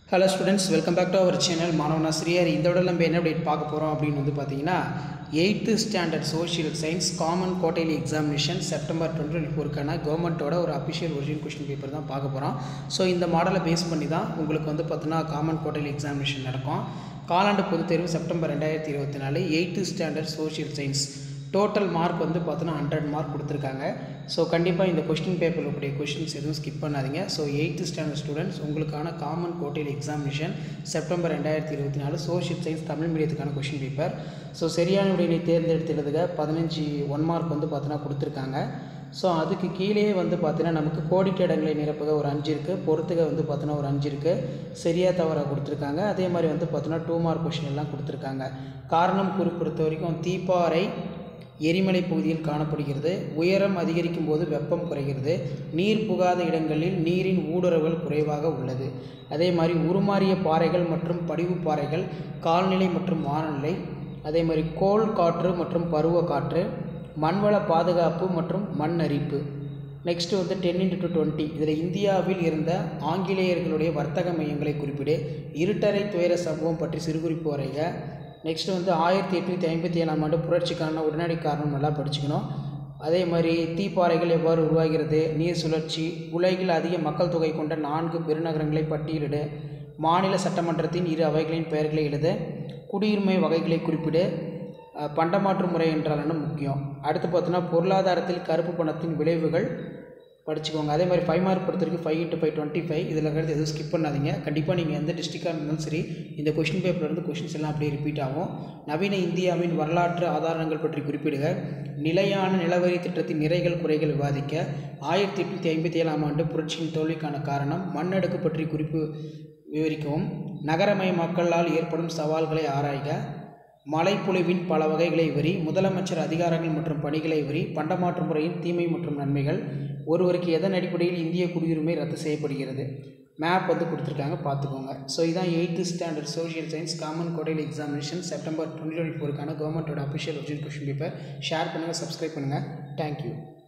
hello students welcome back to our channel மாணவனாசிரியர் இந்த விட நம்ம என்ன அப்டேட் பார்க்க போகிறோம் அப்படின்னு வந்து பார்த்தீங்கன்னா eighth standard social science common quarterly examination September twenty twenty ஃபோருக்கான கவர்மெண்ட்டோட ஒரு அஃபிஷியல் ஒரிஜினல் கொஷின் பேப்பர் தான் பார்க்க போகிறோம் ஸோ இந்த மாடலை பேஸ் பண்ணி தான் உங்களுக்கு வந்து பார்த்தீங்கன்னா காமன் கோட்டைலி எக்ஸாமினேஷன் நடக்கும் காலாண்டு பொதுத் தேர்வு செப்டம்பர் ரெண்டாயிரத்தி இருபத்தி நாலு eighth standard social science total mark வந்து பார்த்தோன்னா ஹண்ட்ரட் மார்க் கொடுத்துருக்காங்க ஸோ கண்டிப்பாக இந்த கொஸ்டின் பேப்பரில் இருக்கக்கூடிய கொஷின்ஸ் எதுவும் ஸ்கிப் பண்ணாதீங்க ஸோ எயித்து ஸ்டாண்டர்ட் ஸ்டூடெண்ட்ஸ் உங்களுக்கான காமன் கோட்டையில் எக்ஸாமினேஷன் செப்டம்பர் ரெண்டாயிரத்தி இருபத்தி நாலு சோஷியல் சயின்ஸ் தமிழ் மீடியத்துக்கான கொஷின் பேப்பர் ஸோ சரியான விடையினை தேர்ந்தெடுத்துறதுக்கு பதினஞ்சு ஒன் மார்க் வந்து பார்த்தோன்னா கொடுத்துருக்காங்க ஸோ அதுக்கு கீழேயே வந்து பார்த்தீங்கன்னா நமக்கு கோடிட்ட இடங்களை நிரப்புக ஒரு அஞ்சு இருக்குது பொறுத்துக வந்து பார்த்தோன்னா ஒரு அஞ்சு இருக்குது சரியாக தவறாக கொடுத்துருக்காங்க அதே மாதிரி வந்து பார்த்தோன்னா டூ மார்க் கொஷின் எல்லாம் கொடுத்துருக்காங்க காரணம் குறி பொறுத்த வரைக்கும் தீப்பாறை எரிமலை பகுதியில் காணப்படுகிறது உயரம் அதிகரிக்கும் போது வெப்பம் குறைகிறது நீர் புகாத இடங்களில் நீரின் ஊடுருவல் குறைவாக உள்ளது அதே மாதிரி உருமாறிய பாறைகள் மற்றும் படிவு பாறைகள் கால்நிலை மற்றும் வானநிலை அதே மாதிரி கோள் காற்று மற்றும் பருவ காற்று மண்வள பாதுகாப்பு மற்றும் மண் அரிப்பு நெக்ஸ்ட் வந்து டென் இன்ட்டு டூ டுவெண்ட்டி இதில் இந்தியாவில் இருந்த ஆங்கிலேயர்களுடைய வர்த்தக மையங்களை குறிப்பிடு இருட்டறை துயர சம்பவம் பற்றி சிறுகுறிப்பு வரைக நெக்ஸ்ட் வந்து ஆயிரத்தி எட்நூற்றி ஐம்பத்தி ஏழாம் ஆண்டு புரட்சிக்கான உடனடி காரணம் நல்லா படிச்சுக்கணும் அதே மாதிரி தீப்பாறைகள் எவ்வாறு உருவாகிறது நீர் சுழற்சி உலகில் அதிக மக்கள் தொகை கொண்ட நான்கு பெருநகரங்களை பட்டியலிடு மாநில சட்டமன்றத்தின் இரு அவைகளின் பெயர்களை எழுத குடியுரிமை வகைகளை குறிப்பிடு அஹ், பண்டமாற்று முறை என்றால் என்ன முக்கியம் அடுத்து பார்த்தோன்னா பொருளாதாரத்தில் கருப்பு பணத்தின் விளைவுகள் படிச்சுக்கோங்க அதே மாதிரி ஃபைவ் மார்க் பொறுத்தவரைக்கும் five into five twenty five இதில் இருக்கிறது எதுவும் ஸ்கிப் பண்ணாதீங்க கண்டிப்பாக நீங்கள் எந்த டிஸ்ட்ரிக்டாக இருந்தாலும் சரி இந்த கொஷின் பேப்பர்லேருந்து கொஷின்ஸ் எல்லாம் அப்படியே ரிப்பீட் ஆகும் நவீன இந்தியாவின் வரலாற்று ஆதாரங்கள் பற்றி குறிப்பிடுக நிலையான நிலவரி திட்டத்தின் நிறைகள் குறைகள் விவாதிக்க ஆயிரத்தி எட்நூற்றி ஐம்பத்தி ஏழாம் ஆண்டு புரட்சியின் தோல்விக்கான காரணம் மண்ணடுக்கு பற்றி குறிப்பு விவரிக்கவும் நகரமயமாக்கலால் ஏற்படும் சவால்களை ஆராய்க மழைப்பொழிவின் பல வகைகளை வரி முதலமைச்சர் அதிகாரங்கள் மற்றும் பணிகளை வரி பண்டமாற்று முறையின் தீமை மற்றும் நன்மைகள் ஒருவருக்கு எதன் அடிப்படையில் இந்திய குடியுரிமை ரத்து செய்யப்படுகிறது மேப் வந்து கொடுத்துருக்காங்க பார்த்துக்கோங்க ஸோ இதான் eighth standard social science common quarterly examination September twenty twenty ஃபோருக்கான கவர்மெண்ட்டோட official original question paper share பண்ணுங்கள் சப்ஸ்கிரைப் பண்ணுங்கள் தேங்க்யூ